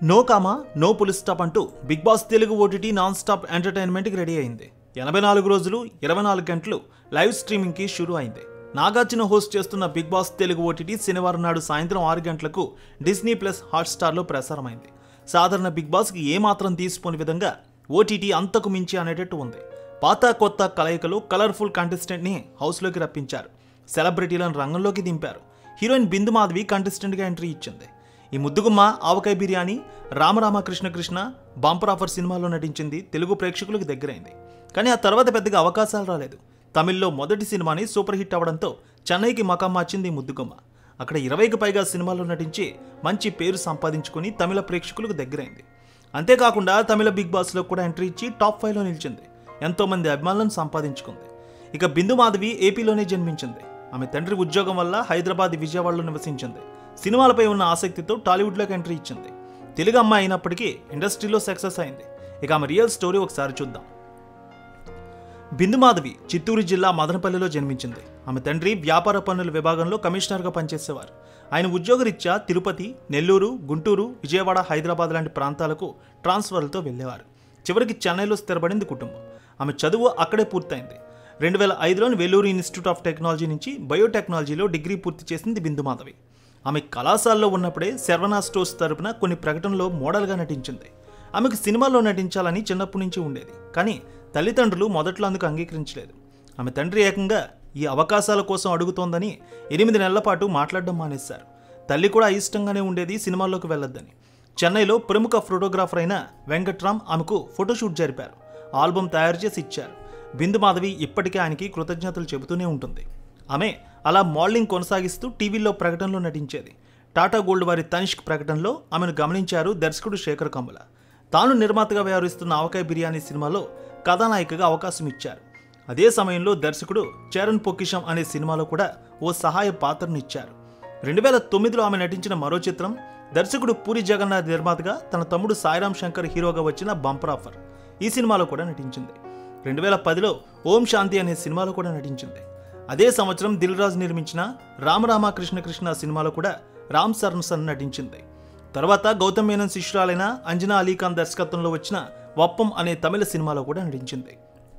no comma no full stop అంటూ Bigg Boss Telugu OTT non stop ఎంటర్టైన్మెంట్కి ready అయింది ఎనభై నాలుగు రోజులు ఇరవై నాలుగు గంటలు లైవ్ స్ట్రీమింగ్కి షురూ అయింది నాగార్జున హోస్ట్ చేస్తున్న బిగ్ బాస్ తెలుగు ఓటీటీ శనివారం నాడు సాయంత్రం ఆరు గంటలకు డిస్నీ ప్లస్ హాట్స్టార్లో ప్రసారమైంది సాధారణ బిగ్ బాస్కి ఏమాత్రం తీసిపోని విధంగా ఓటీటీ అంతకు మించి అనేటట్టు ఉంది పాత కొత్త కలయికలు కలర్ఫుల్ కంటెస్టెంట్ని హౌస్లోకి రప్పించారు సెలబ్రిటీలను రంగంలోకి దింపారు హీరోయిన్ బిందు మాధవి కంటెస్టెంట్గా ఎంట్రీ ఇచ్చింది ఈ ముద్దుగుమ్మ ఆవకాయ బిర్యానీ రామరామ కృష్ణ కృష్ణ బంపర్ ఆఫర్ సినిమాలో నటించింది తెలుగు ప్రేక్షకులకు దగ్గరైంది కానీ ఆ తర్వాత పెద్దగా అవకాశాలు రాలేదు తమిళ్లో మొదటి సినిమాని సూపర్ హిట్ అవ్వడంతో చెన్నైకి మకాం మార్చింది ఈ ముద్దుగుమ్మ అక్కడ ఇరవైకి పైగా సినిమాల్లో నటించి మంచి పేరు సంపాదించుకుని తమిళ ప్రేక్షకులకు దగ్గరైంది అంతేకాకుండా తమిళ బిగ్ బాస్లో కూడా ఎంట్రీ ఇచ్చి టాప్ ఫైవ్లో నిలిచింది ఎంతోమంది అభిమానులను సంపాదించుకుంది ఇక బిందు మాధవి ఏపీలోనే జన్మించింది ఆమె తండ్రి ఉద్యోగం వల్ల హైదరాబాద్ విజయవాడలో నివసించింది సినిమాలపై ఉన్న ఆసక్తితో టాలీవుడ్లోకి ఎంట్రీ ఇచ్చింది తెలుగు అమ్మాయి అయినప్పటికీ ఇండస్ట్రీలో సక్సెస్ అయింది ఇక ఆమె రియల్ స్టోరీ ఒకసారి చూద్దాం బిందు మాధవి చిత్తూరు జిల్లా మదనపల్లిలో జన్మించింది ఆమె తండ్రి వ్యాపార పన్నుల విభాగంలో కమిషనర్గా పనిచేసేవారు ఆయన ఉద్యోగరీత్యా తిరుపతి నెల్లూరు గుంటూరు విజయవాడ హైదరాబాద్ లాంటి ప్రాంతాలకు ట్రాన్స్ఫర్లతో వెళ్ళేవారు చివరికి చెన్నైలో స్థిరపడింది కుటుంబం ఆమె చదువు అక్కడే పూర్తయింది రెండు వేల ఐదులోని వెల్లూరు ఇన్స్టిట్యూట్ ఆఫ్ టెక్నాలజీ నుంచి బయోటెక్నాలజీలో డిగ్రీ పూర్తి చేసింది బిందు మాధవి ఆమె కళాశాలలో ఉన్నప్పుడే శర్వనా స్టోర్స్ తరపున కొన్ని ప్రకటనలో మోడల్గా నటించింది ఆమెకు సినిమాల్లో నటించాలని చిన్నప్పటి నుంచి ఉండేది కానీ తల్లిదండ్రులు మొదట్లో అందుకు అంగీకరించలేదు ఆమె తండ్రి ఏకంగా ఈ అవకాశాల కోసం అడుగుతోందని ఎనిమిది నెలల పాటు మాట్లాడడం మానేశారు తల్లి కూడా అయిష్టంగానే ఉండేది సినిమాల్లోకి వెళ్ళొద్దని చెన్నైలో ప్రముఖ ఫోటోగ్రాఫర్ అయిన వెంకట్రామ్ ఆమెకు ఫోటోషూట్ జరిపారు ఆల్బమ్ తయారు చేసి ఇచ్చారు బిందు మాధవి ఇప్పటికే ఆయనకి కృతజ్ఞతలు చెబుతూనే ఉంటుంది ఆమె అలా మోడలింగ్ కొనసాగిస్తూ టీవీల్లో ప్రకటనలో నటించేది టాటా గోల్డ్ వారి తనిష్క్ ప్రకటనలో ఆమెను గమనించారు దర్శకుడు శేఖర్ కమ్ముల తాను నిర్మాతగా వ్యవహరిస్తున్న ఆవకాయ బిర్యానీ సినిమాలో కథానాయికగా అవకాశం ఇచ్చారు అదే సమయంలో దర్శకుడు చరణ్ పొకిషం అనే సినిమాలో కూడా ఓ సహాయ పాత్రనిచ్చారు రెండు వేల తొమ్మిదిలో ఆమె నటించిన మరో చిత్రం దర్శకుడు పూరి జగన్నాథ్ నిర్మాతగా తన తమ్ముడు సాయిరామ్ శంకర్ హీరోగా వచ్చిన బంపర్ ఆఫర్ ఈ సినిమాలో కూడా నటించింది రెండు వేల పదిలో ఓం శాంతి అనే సినిమాలో కూడా నటించింది అదే సంవత్సరం దిల్ రాజు నిర్మించిన రామరామ కృష్ణ కృష్ణ సినిమాలో కూడా రామ్ సరణ్ సన్ నటించింది తర్వాత గౌతమ్ మేనన్ శిష్యురాలైన అంజనా అలీఖాన్ దర్శకత్వంలో వచ్చిన వప్పం అనే తమిళ సినిమాలో కూడా నటించింది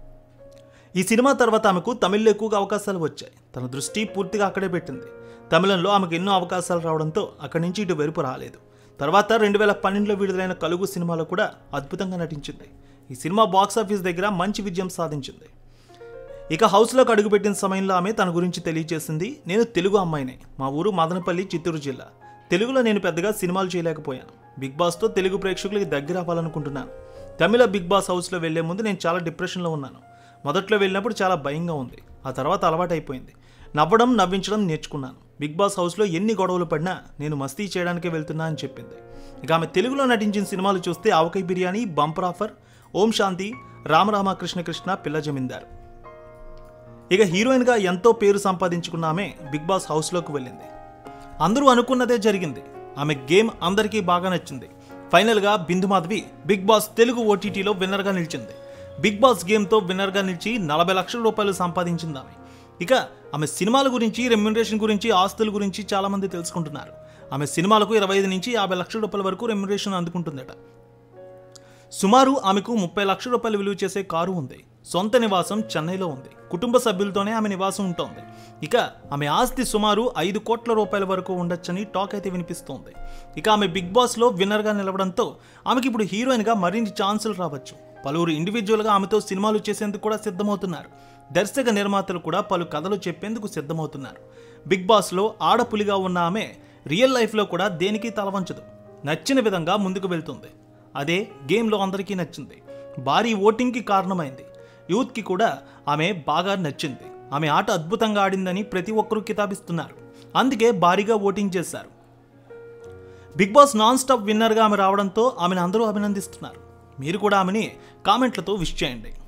ఈ సినిమా తర్వాత ఆమెకు తమిళ్లో ఎక్కువగా అవకాశాలు వచ్చాయి తన దృష్టి పూర్తిగా అక్కడే పెట్టింది తమిళంలో ఆమెకు ఎన్నో అవకాశాలు రావడంతో అక్కడి నుంచి ఇటు వెరుపు రాలేదు తర్వాత రెండు వేల పన్నెండులో విడుదలైన కలుగు సినిమాలో కూడా అద్భుతంగా నటించింది ఈ సినిమా బాక్సాఫీస్ దగ్గర మంచి విజయం సాధించింది ఇక హౌస్లోకి అడుగుపెట్టిన సమయంలో ఆమె తన గురించి తెలియజేసింది నేను తెలుగు అమ్మాయినే మా ఊరు మదనపల్లి చిత్తూరు జిల్లా తెలుగులో నేను పెద్దగా సినిమాలు చేయలేకపోయాను బిగ్ బాస్తో తెలుగు ప్రేక్షకులకి దగ్గర అవ్వాలనుకుంటున్నాను తమిళ బిగ్ బాస్ హౌస్లో వెళ్లే ముందు నేను చాలా డిప్రెషన్లో ఉన్నాను మొదట్లో వెళ్ళినప్పుడు చాలా భయంగా ఉంది ఆ తర్వాత అలవాటు అయిపోయింది నవ్వడం నవ్వించడం నేర్చుకున్నాను బిగ్ బాస్ హౌస్లో ఎన్ని గొడవలు పడినా నేను మస్తీ చేయడానికే వెళ్తున్నా అని చెప్పింది ఇక ఆమె తెలుగులో నటించిన సినిమాలు చూస్తే ఆవకాయ బిర్యానీ బంపర్ ఆఫర్ ఓం శాంతి రామరామ కృష్ణ కృష్ణ పిల్ల జమీందార్ ఇక హీరోయిన్గా ఎంతో పేరు సంపాదించుకున్న ఆమె బిగ్ బాస్ హౌస్లోకి వెళ్ళింది అందరూ అనుకున్నదే జరిగింది ఆమె గేమ్ అందరికీ బాగా నచ్చింది ఫైనల్గా బిందు మాధవి బిగ్ బాస్ తెలుగు ఓటీటీలో విన్నర్గా నిలిచింది బిగ్ బాస్ గేమ్తో విన్నర్గా నిలిచి నలభై లక్షల రూపాయలు సంపాదించింది ఆమె ఇక ఆమె సినిమాల గురించి రెమ్యునరేషన్ గురించి ఆస్తుల గురించి చాలామంది తెలుసుకుంటున్నారు ఆమె సినిమాలకు ఇరవై ఐదు నుంచి యాభై లక్షల రూపాయల వరకు రెమ్యునరేషన్ అందుకుంటుందట సుమారు ఆమెకు ముప్పై లక్షల రూపాయలు విలువ చేసే కారు ఉంది సొంత నివాసం చెన్నైలో ఉంది కుటుంబ సభ్యులతోనే ఆమె నివాసం ఉంటోంది ఇక ఆమె ఆస్తి సుమారు ఐదు కోట్ల రూపాయల వరకు ఉండొచ్చని టాక్ అయితే వినిపిస్తోంది ఇక ఆమె బిగ్ బాస్లో విన్నర్గా నిలవడంతో ఆమెకి ఇప్పుడు హీరోయిన్గా మరిన్ని ఛాన్సులు రావచ్చు పలువురు ఇండివిజువల్గా ఆమెతో సినిమాలు చేసేందుకు కూడా సిద్ధమవుతున్నారు దర్శక నిర్మాతలు కూడా పలు కథలు చెప్పేందుకు సిద్ధమవుతున్నారు బిగ్ బాస్లో ఆడపులిగా ఉన్న ఆమె రియల్ లైఫ్లో కూడా దేనికి తలవంచదు నచ్చిన విధంగా ముందుకు వెళ్తుంది అదే గేమ్లో అందరికీ నచ్చింది భారీ ఓటింగ్కి కారణమైంది యూత్కి కూడా ఆమె బాగా నచ్చింది ఆమె ఆట అద్భుతంగా ఆడిందని ప్రతి ఒక్కరూ కితాబిస్తున్నారు అందుకే భారీగా ఓటింగ్ చేశారు బిగ్ బాస్ నాన్ స్టాప్ విన్నర్గా ఆమె రావడంతో ఆమెను అందరూ అభినందిస్తున్నారు మీరు కూడా ఆమెని కామెంట్లతో విష్ చేయండి